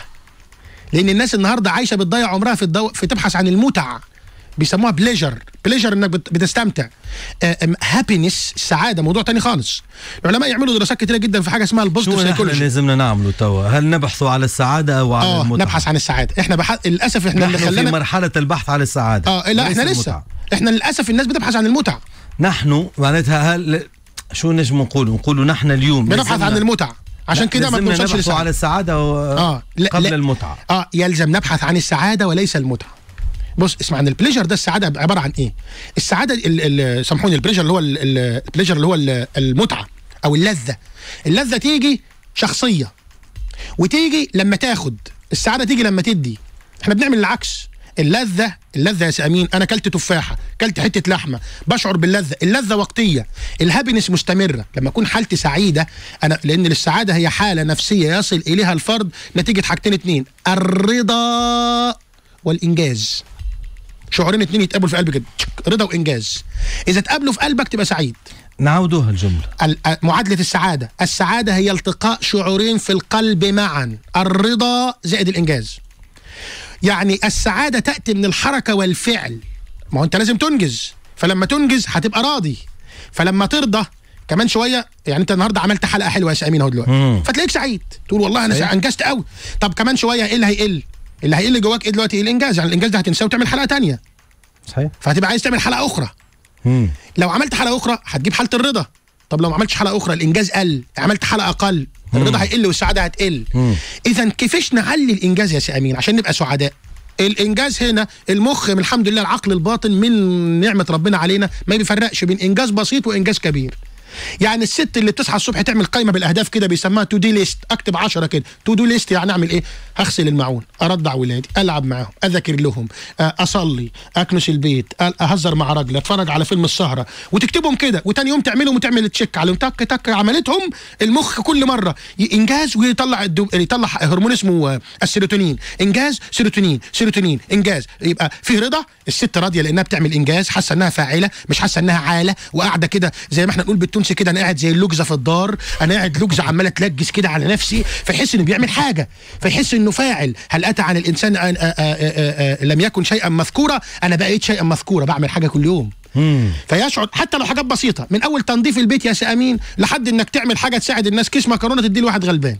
لان الناس النهارده عايشه بتضيع عمرها في الدو... في تبحث عن المتع بيسموها بليجر بليجر انك بت- بتستمتع هابينس السعاده موضوع تاني خالص العلماء يعملوا دراسات كتيره جدا في حاجه اسمها شو البوزيتيف نحن سايكولوجي لازمنا نعمله توا هل نبحث على السعاده او على اه المتعه نبحث عن السعاده احنا بح... للاسف احنا اللي نحن في خلانا مرحله البحث عن السعاده اه لا وليس احنا لسه المتعة. احنا للاسف الناس بتبحث عن المتع نحن معناتها هل شو نجم نقول نقولوا نحن اليوم بنبحث لازمنا- عن المتع عشان لا، كده ما لازمنا بنوصلش نبحث على للسعاده السعاده و... اه لا قبل لا المتعه اه يلزم نبحث عن السعاده وليس المتعه بص اسمع عن البليجر ده السعاده عباره عن ايه السعاده ال- ال- سامحوني البليجر اللي هو ال- ال- البليجر اللي هو ال- المتعه او اللذه اللذه تيجي شخصيه وتيجي لما تاخد السعاده تيجي لما تدي احنا بنعمل العكس اللذه اللذه يا سامين انا اكلت تفاحه اكلت حته لحمه بشعر باللذه اللذه وقتيه الهابينس مستمره لما اكون حالتي سعيده انا لان السعاده هي حاله نفسيه يصل اليها الفرد نتيجه حاجتين اتنين الرضا والانجاز شعورين اتنين يتقابلوا في قلبك كده تشك، رضا وانجاز اذا تقابلوا في قلبك تبقى سعيد نعودوها الجملة ال- ال- معادلة السعادة السعادة هي التقاء شعورين في القلب معا الرضا زائد الإنجاز يعني السعادة تأتي من الحركة والفعل ما هو أنت لازم تنجز فلما تنجز هتبقى راضي فلما ترضى كمان شويه يعني انت النهارده عملت حلقه حلوه يا سامين اهو دلوقتي مم. فتلاقيك سعيد تقول والله انا صحيح. سع- انجزت قوي طب كمان شويه ايه اللي هيقل اللي هيقل جواك ايه دلوقتي الانجاز يعني الانجاز ده هتنساه وتعمل حلقه تانية صحيح فهتبقى عايز تعمل حلقه اخرى مم. لو عملت حلقه اخرى هتجيب حاله الرضا طب لو ما عملتش حلقه اخرى الانجاز قل عملت حلقه اقل الرضا هيقل والسعاده هتقل مم. اذا كيفاش نعلي الانجاز يا سي امين عشان نبقى سعداء الانجاز هنا المخ من الحمد لله العقل الباطن من نعمه ربنا علينا ما بيفرقش بين انجاز بسيط وانجاز كبير يعني الست اللي بتصحى الصبح تعمل قائمه بالاهداف كده بيسموها تو دي ليست اكتب 10 كده تو دو ليست يعني اعمل ايه هغسل المعون ارضع ولادي العب معاهم اذاكر لهم آه، اصلي اكنس البيت أ- اهزر مع راجل اتفرج على فيلم السهره وتكتبهم كده وتاني يوم تعملهم وتعمل تشيك عليهم تك تك عملتهم المخ كل مره ي- انجاز ويطلع الدو... يطلع هرمون اسمه آه، السيروتونين انجاز سيروتونين سيروتونين انجاز يبقى في رضا الست راضيه لانها بتعمل انجاز حاسه انها فاعله مش حاسه انها عاله وقاعده كده زي ما احنا نقول بالتونسي كده انا قاعد زي اللجزه في الدار انا قاعد لجزه عماله تلجس كده على نفسي فيحس انه بيعمل حاجه فيحس انه فاعل هل اتى عن الانسان أن آآ آآ آآ لم يكن شيئا مذكورا انا بقيت شيئا مذكورا بعمل حاجه كل يوم مم. فيشعر حتى لو حاجات بسيطه من اول تنظيف البيت يا سامين لحد انك تعمل حاجه تساعد الناس كيس مكرونه تدي لواحد غلبان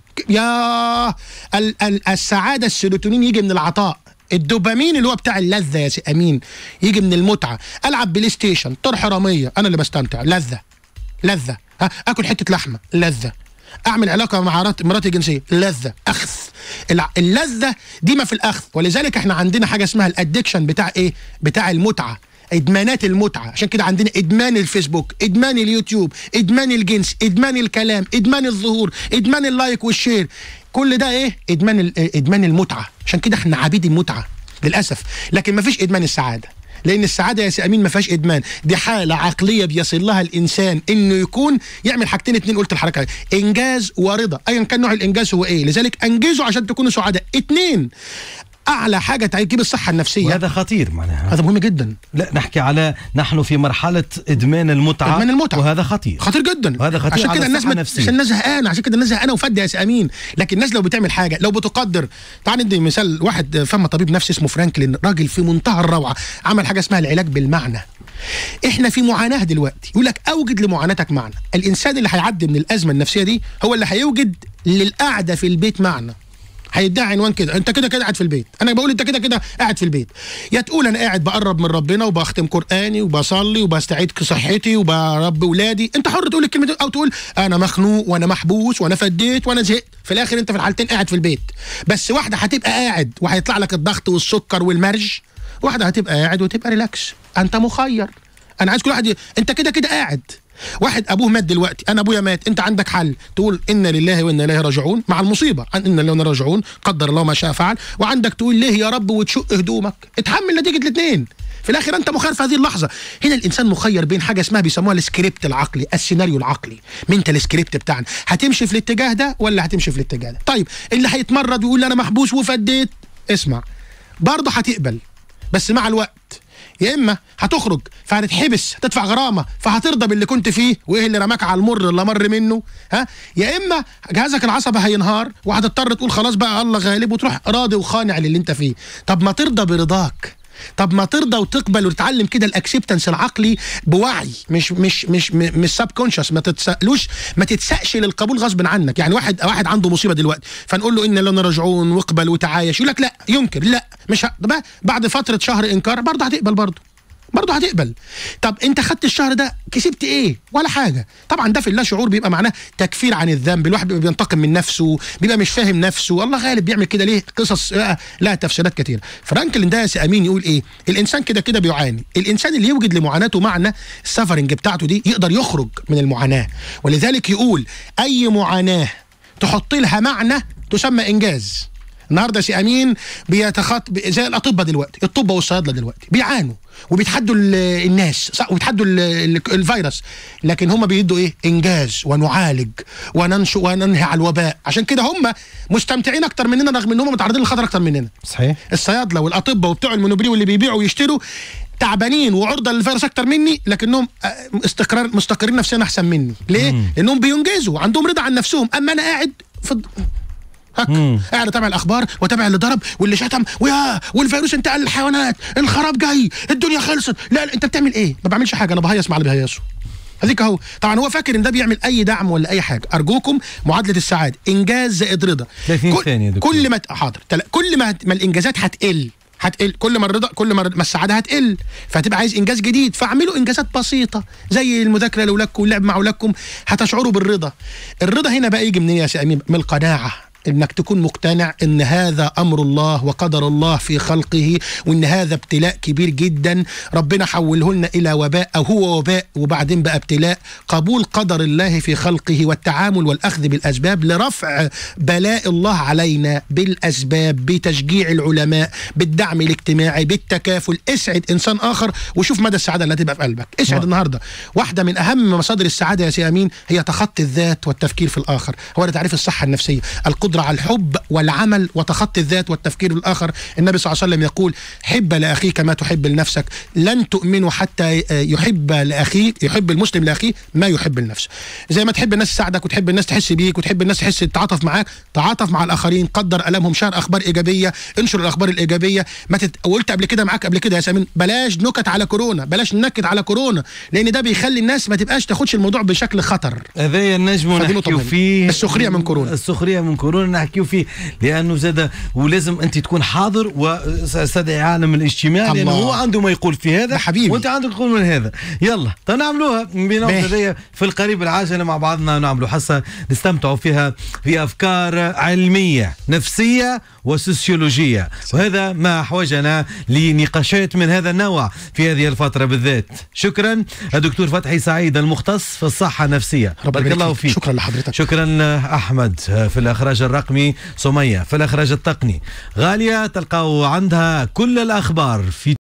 يا ال ال السعاده السيروتونين يجي من العطاء الدوبامين اللي هو بتاع اللذه يا سامين يجي من المتعه العب بلاي ستيشن طر حراميه انا اللي بستمتع لذه لذه ها اكل حته لحمه لذه اعمل علاقه مع مرات- مراتي جنسيه لذه اخذ الع- اللذه دي ما في الاخذ ولذلك احنا عندنا حاجه اسمها الادكشن بتاع ايه بتاع المتعه ادمانات المتعه عشان كده عندنا ادمان الفيسبوك ادمان اليوتيوب ادمان الجنس ادمان الكلام ادمان الظهور ادمان اللايك والشير كل ده ايه ادمان ال- ادمان المتعه عشان كده احنا عبيد المتعه للاسف لكن ما فيش ادمان السعاده لان السعاده يا سي امين ما فيهاش ادمان دي حاله عقليه بيصل لها الانسان انه يكون يعمل حاجتين اتنين قلت الحركه انجاز ورضا ايا كان نوع الانجاز هو ايه لذلك انجزوا عشان تكونوا سعداء اتنين اعلى حاجه تجيب الصحه النفسيه وهذا خطير معناها هذا مهم جدا لا نحكي على نحن في مرحلة إدمان المتعة إدمان المتعة. وهذا خطير خطير جدا وهذا خطير عشان على كده الناس الصحة مت... النفسية. عشان الناس زهقانه عشان كده الناس زهقانه وفاده يا امين لكن الناس لو بتعمل حاجه لو بتقدر تعال ندي مثال واحد فهم طبيب نفسي اسمه فرانكلين راجل في منتهى الروعه عمل حاجه اسمها العلاج بالمعنى احنا في معاناه دلوقتي يقول لك اوجد لمعاناتك معنى الانسان اللي هيعدي من الازمه النفسيه دي هو اللي هيوجد للقعده في البيت معنى هيدعي عنوان كده انت كده كده قاعد في البيت انا بقول انت كده كده قاعد في البيت يا تقول انا قاعد بقرب من ربنا وبختم قراني وبصلي وبستعيد صحتي وبربي ولادي انت حر تقول الكلمه دي او تقول انا مخنوق وانا محبوس وانا فديت وانا زهقت في الاخر انت في الحالتين قاعد في البيت بس واحده هتبقى قاعد وهيطلع لك الضغط والسكر والمرج واحده هتبقى قاعد وتبقى ريلاكس انت مخير انا عايز كل واحد ي... انت كده كده قاعد واحد ابوه مات دلوقتي انا ابويا مات انت عندك حل تقول انا لله وانا اليه راجعون مع المصيبه عن انا لله وانا راجعون قدر الله ما شاء فعل وعندك تقول ليه يا رب وتشق هدومك اتحمل نتيجه الاثنين في الاخر انت مخير في هذه اللحظه هنا الانسان مخير بين حاجه اسمها بيسموها السكريبت العقلي السيناريو العقلي منت السكريبت بتاعنا هتمشي في الاتجاه ده ولا هتمشي في الاتجاه ده طيب اللي هيتمرد ويقول انا محبوس وفديت اسمع برضه هتقبل بس مع الوقت يا اما هتخرج فهتتحبس هتدفع غرامه فهترضى باللي كنت فيه وايه اللي رماك على المر اللي مر منه ها يا اما جهازك العصبي هينهار وهتضطر تقول خلاص بقى الله غالب وتروح راضي وخانع للي انت فيه طب ما ترضى برضاك طب ما ترضى وتقبل وتتعلم كده الاكسبتنس العقلي بوعي مش مش مش م- مش سب كونشس ما تتسالوش ما تتسقش للقبول غصب عنك يعني واحد واحد عنده مصيبه دلوقتي فنقول له ان لنا راجعون واقبل وتعايش يقول لك لا ينكر لا مش ه... طب بعد فتره شهر انكار برضه هتقبل برضه برضه هتقبل طب انت خدت الشهر ده كسبت ايه ولا حاجه طبعا ده في اللا شعور بيبقى معناه تكفير عن الذنب الواحد بيبقى بينتقم من نفسه بيبقى مش فاهم نفسه الله غالب بيعمل كده ليه قصص بقى لها تفسيرات كتير فرانكلين ده يا سي امين يقول ايه الانسان كده كده بيعاني الانسان اللي يوجد لمعاناته معنى السفرنج بتاعته دي يقدر يخرج من المعاناه ولذلك يقول اي معاناه تحط لها معنى تسمى انجاز النهارده سي امين بيتخط ب- زي الاطباء دلوقتي الطب والصيادله دلوقتي بيعانوا وبيتحدوا ال- الناس صح وبيتحدوا ال- ال- الفيروس لكن هم بيدوا ايه انجاز ونعالج وننشئ وننهي على الوباء عشان كده هم مستمتعين اكتر مننا رغم ان هم متعرضين للخطر اكتر مننا صحيح الصيادله والاطباء وبتوع المونوبري واللي بيبيعوا ويشتروا تعبانين وعرضه للفيروس اكتر مني لكنهم آه، استقرار مستقرين نفسيا احسن مني ليه لانهم بينجزوا عندهم رضا عن نفسهم اما انا قاعد في الض- هك قاعد اتابع الاخبار واتابع اللي ضرب واللي شتم ويا والفيروس انتقل للحيوانات الخراب جاي الدنيا خلصت لا, لا انت بتعمل ايه ما بعملش حاجه انا بهيص مع اللي بيهيصوا هذيك اهو طبعا هو فاكر ان ده بيعمل اي دعم ولا اي حاجه ارجوكم معادله السعاده انجاز زائد رضا 30 كل- ثانية يا دكتور. كل ما ت- حاضر تل- كل ما, ما الانجازات هتقل هتقل كل ما الرضا كل ما ما السعاده هتقل فهتبقى عايز انجاز جديد فاعملوا انجازات بسيطه زي المذاكره لاولادكم واللعب مع اولادكم هتشعروا بالرضا الرضا هنا بقى يجي منين يا سي امين من القناعه انك تكون مقتنع ان هذا امر الله وقدر الله في خلقه وان هذا ابتلاء كبير جدا ربنا حوله لنا الى وباء او هو وباء وبعدين بقى ابتلاء قبول قدر الله في خلقه والتعامل والاخذ بالاسباب لرفع بلاء الله علينا بالاسباب بتشجيع العلماء بالدعم الاجتماعي بالتكافل اسعد انسان اخر وشوف مدى السعاده اللي هتبقى في قلبك اسعد النهارده واحده من اهم مصادر السعاده يا سي امين هي تخطي الذات والتفكير في الاخر هو ده تعريف الصحه النفسيه القدره على الحب والعمل وتخطي الذات والتفكير في الاخر النبي صلى الله عليه وسلم يقول حب لاخيك ما تحب لنفسك لن تؤمنوا حتى يحب لاخيك يحب المسلم لاخيه ما يحب لنفسه زي ما تحب الناس تساعدك وتحب الناس تحس بيك وتحب الناس تحس تتعاطف معاك تعاطف مع الاخرين قدر المهم شار اخبار ايجابيه انشر الاخبار الايجابيه ما تت... وقلت قبل كده معاك قبل كده يا سامين بلاش نكت على كورونا بلاش ننكت على كورونا لان ده بيخلي الناس ما تبقاش تاخدش الموضوع بشكل خطر هذايا النجم فدي نحكيو نقطة فيه السخرية من كورونا. السخريه من كورونا نحكيو فيه لانه زاد ولازم انت تكون حاضر وستدعي عالم الاجتماع لانه الله. هو عنده ما يقول في هذا ده حبيبي. وانت عندك تقول من هذا يلا تنعملوها بنوع باهي. هذايا في القريب العاجل مع بعضنا نعملوا حصه نستمتعوا فيها في افكار علميه نفسيه وسوسيولوجيه وهذا ما احوجنا لنقاشات من هذا النوع في هذه الفتره بالذات شكرا الدكتور فتحي سعيد المختص في الصحه النفسيه ربنا بارك يبارك الله فيك. فيك شكرا لحضرتك شكرا احمد في الاخراج الرقمي سميه في الاخراج التقني غاليه تلقاو عندها كل الاخبار في